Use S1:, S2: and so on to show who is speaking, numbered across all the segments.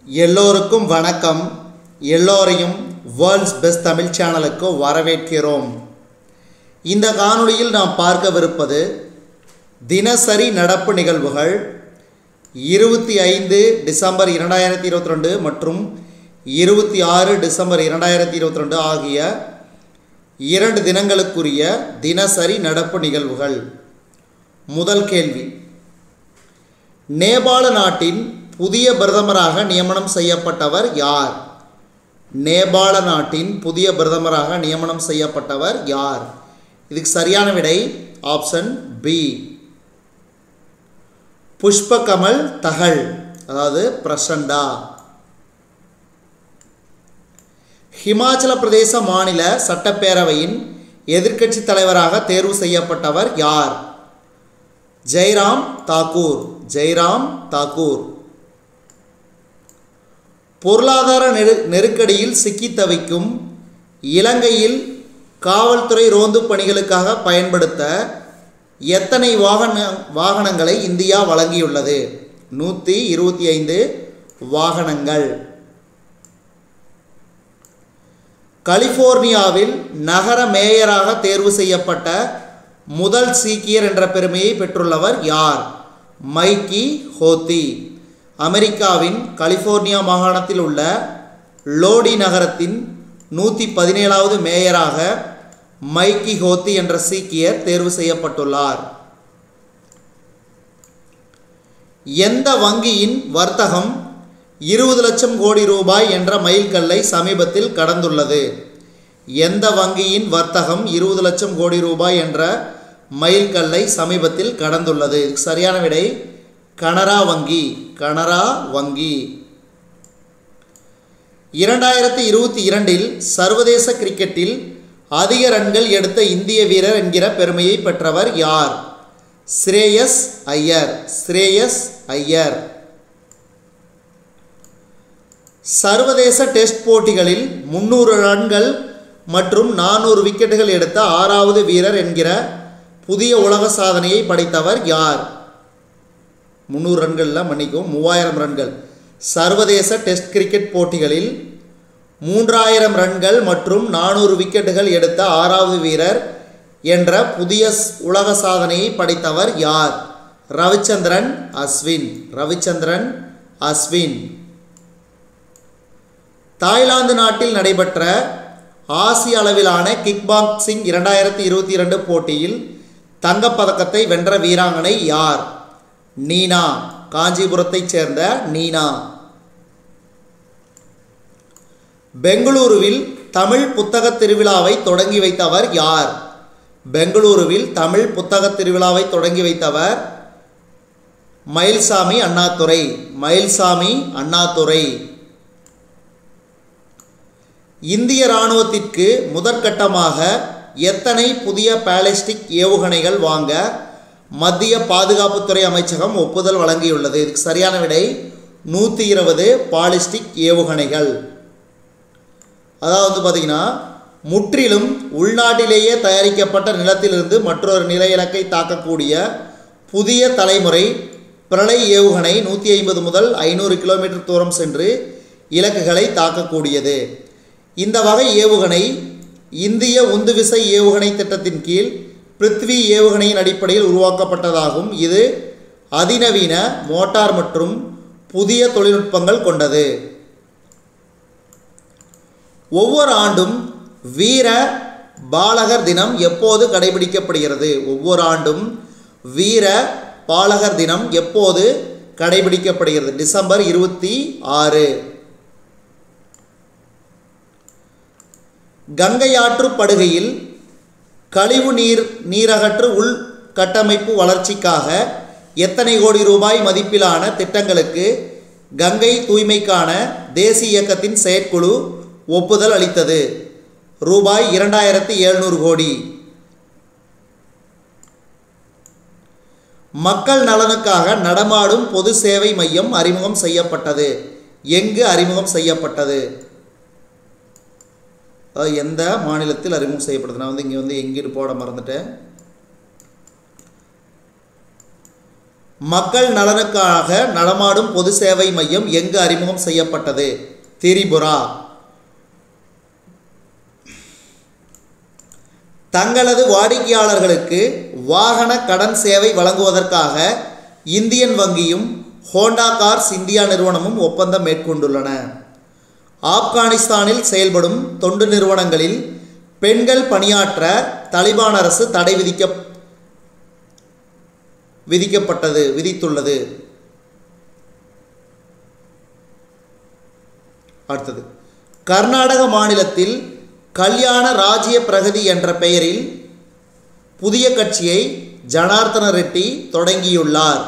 S1: எல்லோருக்கும் வணக்கம் எல்லோரையும் வேர்ல்ட்ஸ் பெஸ்ட் தமிழ் சேனலுக்கு வரவேற்கிறோம் இந்த காணொளியில் நாம் பார்க்கவிருப்பது தினசரி நடப்பு நிகழ்வுகள் இருபத்தி ஐந்து டிசம்பர் இரண்டாயிரத்தி இருபத்தி ரெண்டு மற்றும் இருபத்தி ஆறு டிசம்பர் இரண்டாயிரத்தி இருபத்தி ரெண்டு ஆகிய இரண்டு தினங்களுக்குரிய தினசரி நடப்பு நிகழ்வுகள் முதல் கேள்வி நேபாள நாட்டின் புதிய பிரதமராக நியமனம் செய்யப்பட்டவர் யார் நேபாள நாட்டின் புதிய பிரதமராக நியமனம் செய்யப்பட்டவர் யார் இதுக்கு சரியான விடை ஆப்ஷன் பி புஷ்பகமல் தகல் அதாவது பிரசண்டா ஹிமாச்சல பிரதேச மாநில சட்டப்பேரவையின் எதிர்க்கட்சி தலைவராக தேர்வு செய்யப்பட்டவர் யார் ஜெய்ராம் தாக்கூர் ஜெய்ராம் தாக்கூர் பொருளாதார நெரு நெருக்கடியில் சிக்கி தவிக்கும் இலங்கையில் காவல்துறை ரோந்து பணிகளுக்காக பயன்படுத்த எத்தனை வாகன வாகனங்களை இந்தியா வழங்கியுள்ளது நூற்றி இருபத்தி ஐந்து வாகனங்கள் கலிஃபோர்னியாவில் நகர மேயராக தேர்வு செய்யப்பட்ட முதல் சீக்கியர் என்ற பெருமையை பெற்றுள்ளவர் யார் மைக்கி ஹோத்தி அமெரிக்காவின் கலிஃபோர்னியா மாகாணத்தில் உள்ள லோடி நகரத்தின் நூற்றி பதினேழாவது மேயராக மைக்கி ஹோத்தி என்ற சீக்கியர் தேர்வு செய்யப்பட்டுள்ளார் எந்த வங்கியின் வர்த்தகம் இருபது லட்சம் கோடி ரூபாய் என்ற மைல்கல்லை சமீபத்தில் கடந்துள்ளது எந்த வங்கியின் வர்த்தகம் இருபது லட்சம் கோடி ரூபாய் என்ற மைல்கல்லை சமீபத்தில் கடந்துள்ளது இதுக்கு சரியான விடை கனரா வங்கி கனரா வங்கி இரண்டாயிரத்தி இருபத்தி இரண்டில் சர்வதேச கிரிக்கெட்டில் அதிக ரன்கள் எடுத்த இந்திய வீரர் என்கிற பெருமையை பெற்றவர் யார் ஸ்ரேயஸ் ஐயர் ஸ்ரேயஸ் ஐயர் சர்வதேச டெஸ்ட் போட்டிகளில் முன்னூறு ரன்கள் மற்றும் நானூறு விக்கெட்டுகள் எடுத்த ஆறாவது வீரர் என்கிற புதிய உலக சாதனையை படைத்தவர் யார் முந்நூறு ரன்களில் மன்னிக்கும் மூவாயிரம் ரன்கள் சர்வதேச டெஸ்ட் கிரிக்கெட் போட்டிகளில் மூன்றாயிரம் ரன்கள் மற்றும் நானூறு விக்கெட்டுகள் எடுத்த ஆறாவது வீரர் என்ற புதிய உலக சாதனையை படைத்தவர் யார் ரவிச்சந்திரன் அஸ்வின் ரவிச்சந்திரன் அஸ்வின் தாய்லாந்து நாட்டில் நடைபெற்ற ஆசிய அளவிலான கிக் பாக்ஸிங் இரண்டாயிரத்தி இருபத்தி இரண்டு போட்டியில் தங்கப்பதக்கத்தை வென்ற வீராங்கனை யார் நீனா காஞ்சிபுரத்தைச் சேர்ந்த நீனா பெங்களூருவில் தமிழ் புத்தக திருவிழாவை தொடங்கி வைத்தவர் யார் பெங்களூருவில் தமிழ் புத்தக திருவிழாவை தொடங்கி வைத்தவர் மயில்சாமி அண்ணாதுரை மயில்சாமி அண்ணாதுரை இந்திய இராணுவத்திற்கு முதற்கட்டமாக எத்தனை புதிய பாலிஸ்டிக் ஏவுகணைகள் வாங்க மத்திய பாதுகாப்புத்துறை அமைச்சகம் ஒப்புதல் வழங்கியுள்ளது இதுக்கு சரியான விடை நூற்றி இருபது பாலிஸ்டிக் ஏவுகணைகள் அதாவது பார்த்திங்கன்னா முற்றிலும் உள்நாட்டிலேயே தயாரிக்கப்பட்ட நிலத்திலிருந்து மற்றொரு நில இலக்கை தாக்கக்கூடிய புதிய தலைமுறை பிரளை ஏவுகணை நூற்றி ஐம்பது முதல் ஐநூறு கிலோமீட்டர் தூரம் சென்று இலக்குகளை தாக்கக்கூடியது இந்த வகை ஏவுகணை இந்திய உந்துவிசை ஏவுகணை திட்டத்தின் கீழ் பிருத்வி ஏவுகணையின் அடிப்படையில் உருவாக்கப்பட்டதாகும் இது அதிநவீன மோட்டார் மற்றும் புதிய தொழில்நுட்பங்கள் கொண்டது ஒவ்வொரு ஆண்டும் வீர பாலகர் தினம் எப்போது கடைபிடிக்கப்படுகிறது ஒவ்வொரு ஆண்டும் வீர பாலகர் தினம் எப்போது கடைபிடிக்கப்படுகிறது டிசம்பர் இருபத்தி ஆறு கங்கையாற்று படுகையில் கழிவு நீர் நீரகற்று உள் கட்டமைப்பு வளர்ச்சிக்காக எத்தனை கோடி ரூபாய் மதிப்பிலான திட்டங்களுக்கு கங்கை தூய்மைக்கான தேசிய இயக்கத்தின் செயற்குழு ஒப்புதல் அளித்தது ரூபாய் இரண்டாயிரத்தி எழுநூறு கோடி மக்கள் நலனுக்காக நடமாடும் பொது சேவை மையம் அறிமுகம் செய்யப்பட்டது எங்கு அறிமுகம் செய்யப்பட்டது அதாவது எந்த மாநிலத்தில் அறிமுகம் செய்யப்படுது நான் வந்து இங்கே வந்து எங்கிட்டு போட மறந்துட்டேன் மக்கள் நலனுக்காக நடமாடும் பொது சேவை மையம் எங்கு அறிமுகம் செய்யப்பட்டது திரிபுரா தங்களது வாடிக்கையாளர்களுக்கு வாகன கடன் சேவை வழங்குவதற்காக இந்தியன் வங்கியும் ஹோண்டா கார்ஸ் இந்தியா நிறுவனமும் ஒப்பந்தம் மேற்கொண்டுள்ளன ஆப்கானிஸ்தானில் செயல்படும் தொண்டு நிறுவனங்களில் பெண்கள் பணியாற்ற தலிபான் அரசு தடை விதிக்க விதிக்கப்பட்டது விதித்துள்ளது அடுத்தது கர்நாடக மாநிலத்தில் கல்யாண ராஜ்ய பிரகதி என்ற பெயரில் புதிய கட்சியை ஜனார்த்தன ரெட்டி தொடங்கியுள்ளார்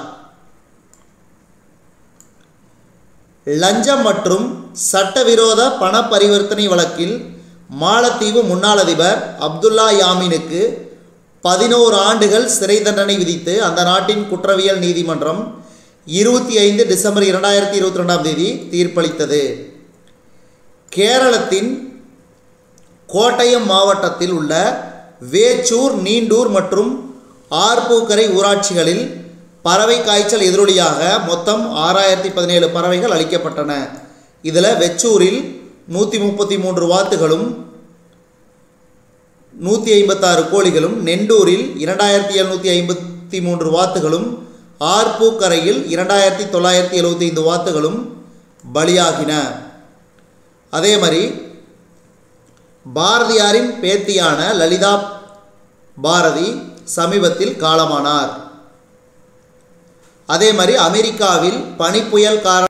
S1: லஞ்சம் மற்றும் சட்டவிரோத பண பரிவர்த்தனை வழக்கில் மாலத்தீவு முன்னாள் அதிபர் அப்துல்லா யாமினுக்கு பதினோரு ஆண்டுகள் சிறை தண்டனை விதித்து அந்த நாட்டின் குற்றவியல் நீதிமன்றம் இருபத்தி ஐந்து டிசம்பர் இரண்டாயிரத்தி இருபத்தி ரெண்டாம் தேதி தீர்ப்பளித்தது கேரளத்தின் கோட்டயம் மாவட்டத்தில் உள்ள வேச்சூர் நீண்டூர் மற்றும் ஆர்ப்பூக்கரை ஊராட்சிகளில் பறவை காய்ச்சல் எதிரொலியாக மொத்தம் ஆறாயிரத்தி பதினேழு பறவைகள் அளிக்கப்பட்டன இதில் வெச்சூரில் நூற்றி முப்பத்தி மூன்று வாத்துகளும் நூற்றி ஐம்பத்தாறு கோழிகளும் நெண்டூரில் இரண்டாயிரத்தி எழுநூற்றி ஐம்பத்தி மூன்று வாத்துகளும் ஆர்ப்பூக்கரையில் இரண்டாயிரத்தி தொள்ளாயிரத்தி எழுபத்தி ஐந்து வாத்துகளும் பலியாகின அதே மாதிரி பாரதியாரின் பேத்தியான லலிதா பாரதி சமீபத்தில் காலமானார் அதே மாதிரி அமெரிக்காவில் பனிப்புயல் காரண